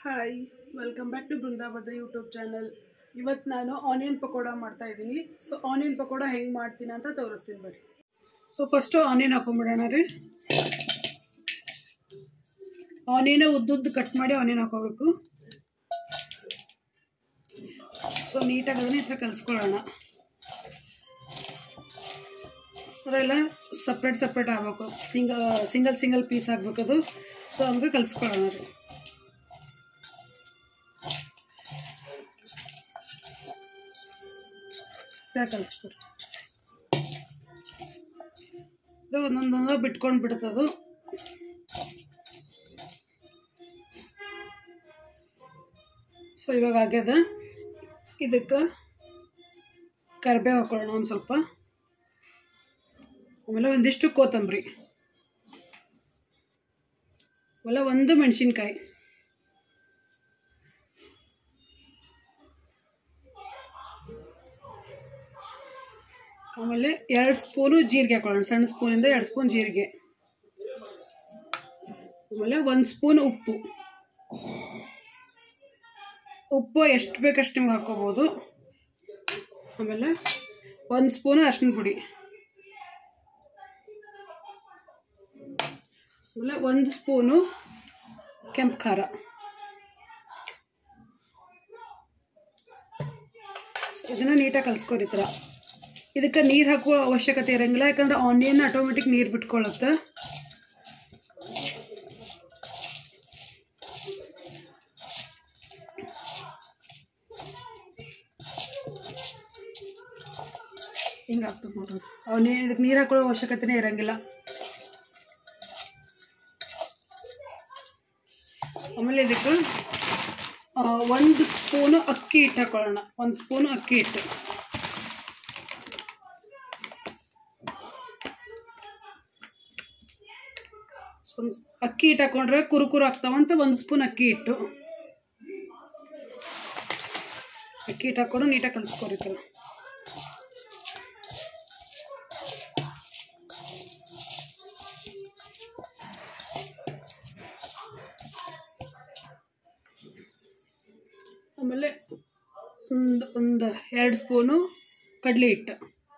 hi welcome back to ಬೃಂದಾವದ YouTube channel ಇವತ್ತು ನಾನು ಆನಿಯನ್ ಪಕೋಡ ಮಾಡ್ತಾ ಇದ್ದೀನಿ ಸೊ ಆನಿಯನ್ ಪಕೋಡ ಹೆಂಗೆ ಮಾಡ್ತೀನಿ ಅಂತ ತೋರಿಸ್ತೀನಿ ಬರ್ರಿ ಸೊ ಫಸ್ಟು ಆನಿಯನ್ ಹಾಕೊಂಡ್ಬಿಡೋಣ ರೀ ಆನಿಯನ್ ಉದ್ದುದ್ದು ಕಟ್ ಮಾಡಿ ಆನಿಯನ್ ಹಾಕೋಬೇಕು ಸೊ ನೀಟಾಗಿ ಅದನ್ನ ಈ ಥರ ಕಲಿಸ್ಕೊಳ್ಳೋಣ ಅದೆಲ್ಲ ಸಪ್ರೇಟ್ ಸಪ್ರೇಟ್ ಆಗಬೇಕು ಸಿಂಗಲ್ ಸಿಂಗಲ್ ಸಿಂಗಲ್ ಪೀಸ್ ಆಗಬೇಕದು ಸೊ ಹಂಗೆ ಕಲಿಸ್ಕೊಳ್ಳೋಣ ರೀ ಕಲಿಸ್ಕೊಡಿ ಒಂದೊಂದೊಂದು ಬಿಟ್ಕೊಂಡು ಬಿಡ್ತದು ಸೊ ಇವಾಗ ಆಗ್ಯದ ಇದಕ್ಕೆ ಕರಿಬೇವು ಹಾಕೊಳ್ಳೋಣ ಒಂದು ಸ್ವಲ್ಪ ಆಮೇಲೆ ಒಂದಿಷ್ಟು ಕೊತ್ತಂಬರಿ ಆಮೇಲೆ ಒಂದು ಮೆಣಸಿನ್ಕಾಯಿ ಆಮೇಲೆ ಎರಡು ಸ್ಪೂನು ಜೀರಿಗೆ ಹಾಕೊಳ್ಳೋಣ ಸಣ್ಣ ಸ್ಪೂನಿಂದ ಎರಡು ಸ್ಪೂನ್ ಜೀರಿಗೆ ಆಮೇಲೆ ಒಂದು ಸ್ಪೂನ್ ಉಪ್ಪು ಉಪ್ಪು ಎಷ್ಟು ಬೇಕಷ್ಟು ನಿಮ್ಗೆ ಹಾಕ್ಕೋಬೋದು ಆಮೇಲೆ ಒಂದು ಸ್ಪೂನು ಅರ್ಶಿನ ಪುಡಿ ಆಮೇಲೆ ಒಂದು ಸ್ಪೂನು ಕೆಂಪು ಖಾರ ಇದನ್ನು ನೀಟಾಗಿ ಕಲಿಸ್ಕೊರಿ ಥರ ಇದಕ್ಕೆ ನೀರು ಹಾಕುವ ಅವಶ್ಯಕತೆ ಇರೋಂಗಿಲ್ಲ ಯಾಕಂದ್ರೆ ಆನಿಯನ್ ಆಟೋಮೆಟಿಕ್ ನೀರು ಬಿಟ್ಕೊಳ್ಳುತ್ತೆ ಹಿಂಗೆ ಆಗ್ತದೆ ನೋಡ್ರಿ ಅವನೇ ಇದಕ್ಕೆ ನೀರು ಹಾಕೊಳ್ಳೋ ಅವಶ್ಯಕತೆನೇ ಇರೋಂಗಿಲ್ಲ ಆಮೇಲೆ ಇದಕ್ಕೆ ಒಂದು ಸ್ಪೂನು ಅಕ್ಕಿ ಹಿಟ್ಟು ಹಾಕೊಳ್ಳೋಣ ಒಂದು ಸ್ಪೂನು ಅಕ್ಕಿ ಹಿಟ್ಟು ಒಂದು ಅಕ್ಕಿ ಹಿಟ್ಟು ಹಾಕೊಂಡ್ರೆ ಕುರುಕುರು ಆಗ್ತಾವಂತ ಒಂದು ಸ್ಪೂನ್ ಅಕ್ಕಿ ಹಿಟ್ಟು ಅಕ್ಕಿ ಹಿಟ್ಟು ಹಾಕೊಂಡು ನೀಟಾಗಿ ಕಲಿಸ್ಕೊರಿತಾರೆ ಆಮೇಲೆ ಒಂದು ಒಂದು ಎರಡು ಸ್ಪೂನು ಕಡಲೆ ಹಿಟ್ಟು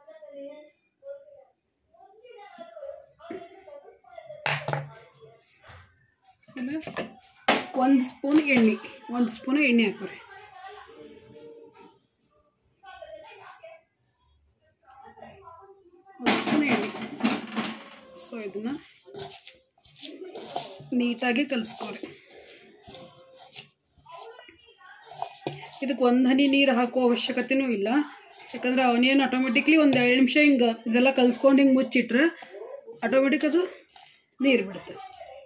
ಆಮೇಲೆ ಒಂದು ಸ್ಪೂನ್ ಎಣ್ಣೆ ಒಂದು ಸ್ಪೂನ್ ಎಣ್ಣೆ ಹಾಕೋರಿ ಒಂದು ಸ್ಪೂನ್ ಎಣ್ಣೆ ಸೊ ಇದನ್ನು ನೀಟಾಗಿ ಕಲಿಸ್ಕೊರಿ ಇದಕ್ಕೆ ಒಂದು ಹನಿ ನೀರು ಹಾಕೋ ಅವಶ್ಯಕತೆನೂ ಇಲ್ಲ ಯಾಕಂದ್ರೆ ಅವನೇನು ಆಟೋಮೆಟಿಕ್ಲಿ ಒಂದು ಎರಡು ನಿಮಿಷ ಹಿಂಗೆ ಇದೆಲ್ಲ ಕಲಿಸ್ಕೊಂಡು ಹಿಂಗೆ ಮುಚ್ಚಿಟ್ರೆ ಆಟೋಮೆಟಿಕ್ ಅದು ನೀರು ಬಿಡುತ್ತೆ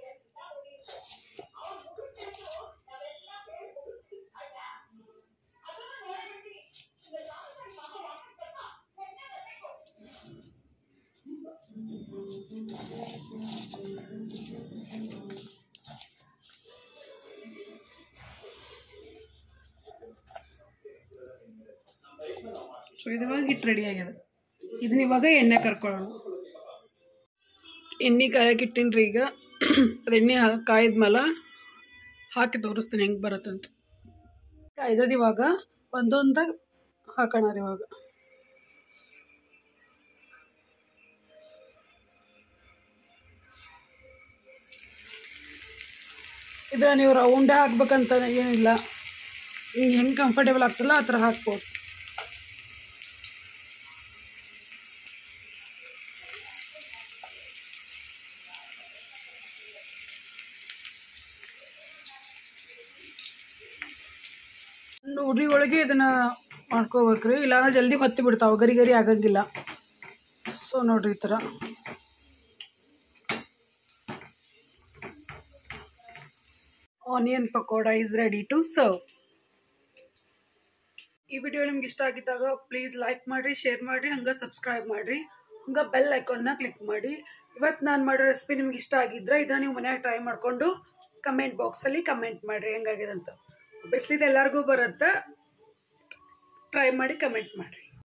ಸೊ ಇವಾಗ ಹಿಟ್ಟು ರೆಡಿ ಆಗ್ಯದ ಇದನ್ನ ಇವಾಗ ಎಣ್ಣೆ ಕರ್ಕೊಳ್ಳೋಣ ಎಣ್ಣೆ ಕಾಯಕ್ಕೆ ಇಟ್ಟಿನ್ರಿ ಈಗ ಅದು ಎಣ್ಣೆ ಕಾಯಿದ್ಮೇಲೆ ಹಾಕಿ ತೋರಿಸ್ತೀನಿ ಹೆಂಗೆ ಬರುತ್ತಂತ ಕಾಯ್ದದ ಇವಾಗ ಒಂದೊಂದಾಗ ಹಾಕೋಣ ರೀ ಇವಾಗ ಇದ್ರ ನೀವು ರೌಂಡೇ ಹಾಕ್ಬೇಕಂತ ಏನಿಲ್ಲ ನಿಮ್ಗೆ ಹೆಂಗೆ ಕಂಫರ್ಟೇಬಲ್ ಆಗ್ತಲ್ಲ ಆ ಥರ ಹಾಕ್ಬೋದು ಉಡಿ ಒಳಗೆ ಇದನ್ನ ಮಾಡ್ಕೋಬೇಕ್ರಿ ಇಲ್ಲಾಂದ್ರೆ ಜಲ್ದಿ ಹೊತ್ತಿ ಬಿಡ್ತಾವೆ ಗರಿ ಗರಿ ಆಗಂಗಿಲ್ಲ ಸೊ ನೋಡ್ರಿ ಈ ಥರ onion pakoda is ready to serve ಈ ವಿಡಿಯೋ ನಿಮ್ಗೆ ಇಷ್ಟ ಆಗಿದ್ದಾಗ ಪ್ಲೀಸ್ ಲೈಕ್ ಮಾಡಿರಿ ಶೇರ್ ಮಾಡಿರಿ ಹಂಗೆ ಸಬ್ಸ್ಕ್ರೈಬ್ ಮಾಡಿರಿ ಹಂಗೆ ಬೆಲ್ ಐಕಾನ್ನ ಕ್ಲಿಕ್ ಮಾಡಿ ಇವತ್ತು ನಾನು ಮಾಡೋ ರೆಸಿಪಿ ನಿಮ್ಗೆ ಇಷ್ಟ ಆಗಿದ್ರೆ ಇದನ್ನ ನೀವು ಮನ್ಯಾಗ ಟ್ರೈ ಮಾಡಿಕೊಂಡು ಕಮೆಂಟ್ ಬಾಕ್ಸಲ್ಲಿ ಕಮೆಂಟ್ ಮಾಡಿರಿ ಹೆಂಗಾಗಿದೆ ಅಂತ ಬಿಸ್ಲಿದ್ದು ಎಲ್ಲರಿಗೂ ಬರುತ್ತೆ ಟ್ರೈ ಮಾಡಿ ಕಮೆಂಟ್ ಮಾಡಿರಿ